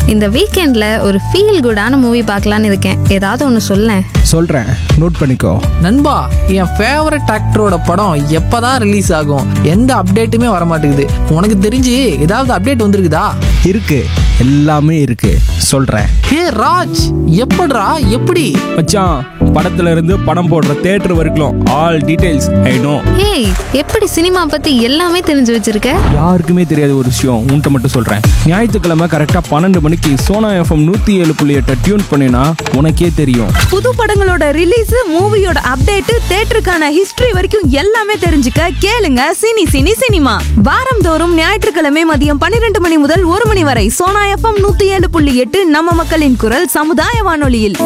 இந்த வீக்கெண்ட்ல ஒரு ஃபீல் குடான மூவி பார்க்கலான்னு இருக்கேன் ஏதாவது ஒன்று சொல்லேன் சொல்கிறேன் நோட் பண்ணிக்கோ நண்பா என் ஃபேவரட் ஆக்டரோட படம் எப்பதான் ரிலீஸ் ஆகும் எந்த அப்டேட்டுமே வர மாட்டேங்குது உனக்கு தெரிஞ்சு ஏதாவது அப்டேட் வந்திருக்குதா இருக்கு எல்லாமே இருக்கு சொல்கிறேன் ஹே ராஜ் எப்படிடா எப்படி மச்சான் படத்துல இருந்து படம் போடுற தேட்டர் வரைக்கும் ஆல் டீடைல்ஸ் ஐ நோ ஏய் எப்படி சினிமா பத்தி எல்லாமே தெரிஞ்சு வச்சிருக்க யாருக்குமே தெரியாத ஒரு விஷயம் உன்கிட்ட மட்டும் சொல்கிறேன் ஞாயிற்றுக்கிழமை கரெக்டாக பன்னெண்டு மணிக்கு சோனா எஃப்எம் நூற்றி ஏழு புள்ளி எட்டை டியூன் பண்ணினா உனக்கே தெரியும் புது படங்களோட ரிலீஸ் மூவியோட அப்டேட் தேட்டருக்கான ஹிஸ்டரி வரைக்கும் எல்லாமே தெரிஞ்சுக்க கேளுங்க சினி சினி சினிமா வாரந்தோறும் ஞாயிற்றுக்கிழமை மதியம் பன்னிரண்டு மணி முதல் ஒரு மணி வரை சோனா எஃப்எம் நூத்தி ஏழு புள்ளி எட்டு நம்ம மக்களின் குரல் சமுதாய வானொலியில்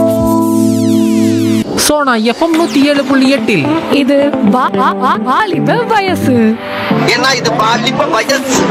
சோனா எஃப்எம் நூத்தி ஏழு புள்ளி எட்டில் இது வா- வா- வா- வாலிப வயசு ஏன்னா இது பாலிப்ப வயசு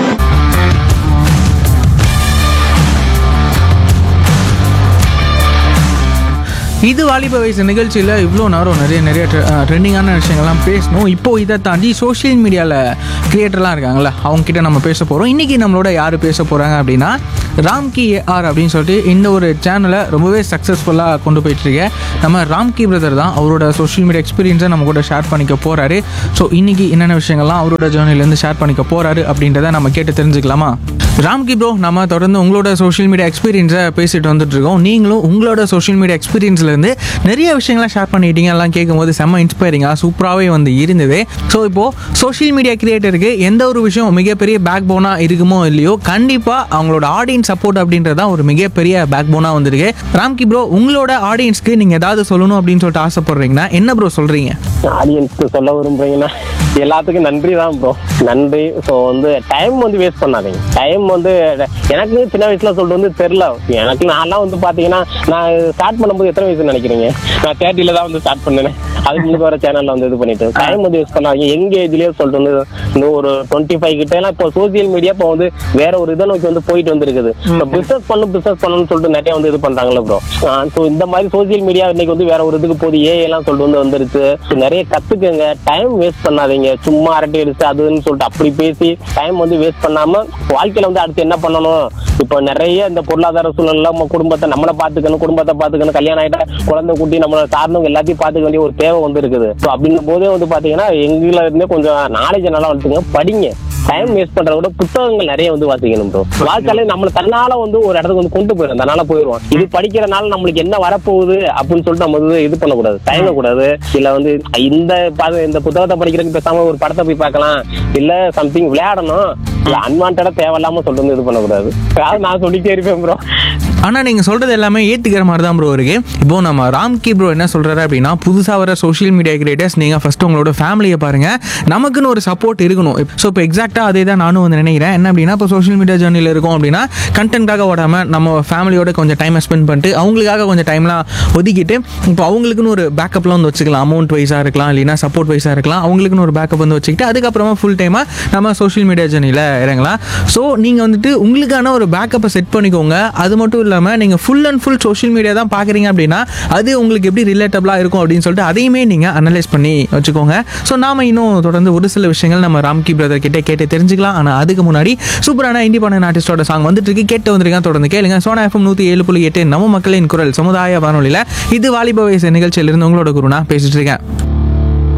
இது வாலிப வயசு நிகழ்ச்சியில் இவ்வளோ நேரம் நிறைய நிறைய ட்ரெண்டிங்கான விஷயங்கள்லாம் பேசணும் இப்போ இதை தாண்டி சோஷியல் மீடியாவில் கிரியேட்டர்லாம் இருக்காங்கல்ல அவங்க கிட்ட நம்ம பேச போகிறோம் இன்றைக்கி நம்மளோட யார் பேச போகிறாங்க அப்படின்னா ராம்கி ஏஆர் அப்படின்னு சொல்லிட்டு இந்த ஒரு சேனலை ரொம்பவே சக்ஸஸ்ஃபுல்லாக கொண்டு போயிட்டுருக்க நம்ம ராம்கி பிரதர் தான் அவரோட சோஷியல் மீடியா எக்ஸ்பீரியன்ஸை நம்ம கூட ஷேர் பண்ணிக்க போகிறாரு ஸோ இன்றைக்கி என்னென்ன விஷயங்கள்லாம் அவரோட ஜேர்னிலேருந்து ஷேர் பண்ணிக்க போகிறாரு அப்படின்றத நம்ம கேட்டு தெரிஞ்சுக்கலாமா ராம்கி ப்ரோ நம்ம தொடர்ந்து உங்களோட சோஷியல் மீடியா எக்ஸ்பீரியன்ஸை பேசிட்டு வந்துட்டு இருக்கோம் நீங்களும் உங்களோட சோஷியல் மீடியா எக்ஸ்பீரியன்ஸ்லேருந்து நிறைய விஷயங்களை ஷேர் பண்ணிட்டீங்க எல்லாம் கேட்கும்போது செம்ம இன்ஸ்பைரிங்காக சூப்பராகவே வந்து இருந்தது ஸோ இப்போது சோஷியல் மீடியா கிரியேட்டருக்கு எந்த ஒரு விஷயம் மிகப்பெரிய பேக் போனாக இருக்குமோ இல்லையோ கண்டிப்பாக அவங்களோட ஆடியன்ஸ் சப்போர்ட் அப்படின்றது தான் ஒரு மிகப்பெரிய பேக் போனாக வந்திருக்கு ராம்கி ப்ரோ உங்களோட ஆடியன்ஸ்க்கு நீங்கள் ஏதாவது சொல்லணும் அப்படின்னு சொல்லிட்டு ஆசைப்படுறீங்கன்னா என்ன ப்ரோ சொல்கிறீங்க ஆடியன்ஸ்க்கு சொல்ல விரும்புறீங்கன்னா எல்லாத்துக்கும் நன்றி தான் ப்ரோ நன்றி ஸோ வந்து டைம் வந்து வேஸ்ட் பண்ணாதீங்க டைம் வந்து எனக்கு சின்ன வயசுல சொல்லிட்டு வந்து தெரில எனக்கு நான்லாம் வந்து பாத்தீங்கன்னா நான் ஸ்டார்ட் பண்ணும்போது எத்தனை வயசு நினைக்கிறீங்க நான் தேர்ட்டில தான் வந்து ஸ்டார்ட் பண்ணினேன் அதுக்கு முன்னாடி வர சேனல்ல வந்து இது பண்ணிட்டு டைம் வந்து வேஸ்ட் பண்ணாதீங்க எங்க ஏஜ்லயே சொல்லிட்டு வந்து இந்த ஒரு டுவெண்ட்டி ஃபைவ் கிட்ட எல்லாம் இப்போ சோசியல் மீடியா இப்போ வந்து வேற ஒரு இதை நோக்கி வந்து போயிட்டு வந்துருக்குது இப்போ பிசினஸ் பண்ணு பிசினஸ் பண்ணணும்னு சொல்லிட்டு நிறைய வந்து இது பண்றாங்களே ப்ரோ ஸோ இந்த மாதிரி சோசியல் மீடியா இன்னைக்கு வந்து வேற ஒரு இதுக்கு போகுது ஏஐ எல்லாம் சொல்லிட்டு வந்து வந்துருச்சு So, நிறைய கத்துக்கங்க டைம் வேஸ்ட் பண்ணாதீங்க சும்மா அரட்டை அடிச்சு அதுன்னு சொல்லிட்டு அப்படி பேசி டைம் வந்து வேஸ்ட் பண்ணாம வாழ்க்கையில வந்து அடுத்து என்ன பண்ணணும் இப்போ நிறைய இந்த பொருளாதார சூழல்ல நம்ம குடும்பத்தை நம்மளை பாத்துக்கணும் குடும்பத்தை பாத்துக்கணும் கல்யாணம் ஆயிட்டா குழந்தை குட்டி நம்மளை சார்ந்தவங்க எல்லாத்தையும் பாத்துக்க வேண்டிய ஒரு தேவை வந்து இருக்குது ஸோ அப்படிங்கும் போதே வந்து பாத்தீங்கன்னா எங்கள இருந்தே கொஞ்சம் நாலேஜ் நல்லா வளர்த்துங்க படிங்க டைம் வேஸ்ட் பண்றத விட புத்தகங்கள் நிறைய வந்து வாசிக்கணும் ப்ரோ வாழ்க்கையில நம்மள தன்னால வந்து ஒரு இடத்துக்கு வந்து கொண்டு போயிடும் தன்னால போயிடுவோம் இது படிக்கிறனால நம்மளுக்கு என்ன வரப்போகுது அப்படின்னு சொல்லிட்டு நம்ம வந்து இது பண்ணக்கூடாது தயங்கக்கூடாது இல்ல வந்து இந்த பா- இந்த புத்தகத்தை படிக்கிறதுக்கு பேசாம ஒரு படத்தை போய் பார்க்கலாம் இல்ல சம்திங் விளையாடணும் இல்ல அன்வான்டா தேவையில்லாம சொல்லிட்டு வந்து இது பண்ணக்கூடாது அதாவது நான் சொல்லிட்டே இருப்பேன் ப்ரோ ஆனால் நீங்கள் சொல்கிறது எல்லாமே ஏற்றுக்கிற மாதிரி தான் ப்ரோ இருக்கு இப்போ நம்ம ராம்கி ப்ரோ என்ன சொல்கிறாரு அப்படின்னா புதுசாக வர சோஷியல் மீடியா கிரியேட்டர்ஸ் நீங்கள் ஃபஸ்ட்டு உங்களோட ஃபேமிலியை பாருங்கள் நமக்குன்னு ஒரு சப்போர்ட் இருக்கணும் ஸோ இப்போ எக்ஸாக்டாக அதே தான் நானும் வந்து நினைக்கிறேன் என்ன அப்படின்னா இப்போ சோஷியல் மீடியா ஜேர்னியில் இருக்கோம் அப்படின்னா கண்டென்ட்டாக ஓடாமல் நம்ம ஃபேமிலியோட கொஞ்சம் டைமை ஸ்பெண்ட் பண்ணிட்டு அவங்களுக்காக கொஞ்சம் டைம்லாம் ஒதுக்கிட்டு இப்போ அவங்களுக்குன்னு ஒரு பேக்கப்லாம் வந்து வச்சுக்கலாம் அமௌண்ட் வைஸாக இருக்கலாம் இல்லைனா சப்போர்ட் வைஸாக இருக்கலாம் அவங்களுக்குன்னு ஒரு பேக்கப் வந்து வச்சுக்கிட்டு அதுக்கப்புறமா ஃபுல் டைமாக நம்ம சோஷியல் மீடியா ஜேர்னியில் இறங்கலாம் ஸோ நீங்கள் வந்துட்டு உங்களுக்கான ஒரு பேக்கப்பை செட் பண்ணிக்கோங்க அது மட்டும் இல்லாமல் நீங்கள் full and full social media தான் பார்க்குறீங்க அப்படின்னா அது உங்களுக்கு எப்படி ரிலேட்டபிளாக இருக்கும் அப்படின்னு சொல்லிட்டு அதையுமே நீங்கள் அனலைஸ் பண்ணி வச்சுக்கோங்க ஸோ நாம இன்னும் தொடர்ந்து ஒரு சில விஷயங்கள் நம்ம ராம்கி பிரதர் கிட்டே கேட்டு தெரிஞ்சுக்கலாம் ஆனால் அதுக்கு முன்னாடி சூப்பரான இண்டிபெண்டன்ட் ஆர்டிஸ்டோட சாங் வந்துட்டு இருக்கு கேட்டு வந்திருக்கேன் தொடர்ந்து கேளுங்க சோனா எஃப்எம் நூற்றி ஏழு புள்ளி எட்டு நம்ம மக்களின் குரல் சமுதாய வானொலியில் இது வாலிப வயசு நிகழ்ச்சியிலிருந்து உங்களோட குருனா பேசிட்டு இருக்கேன்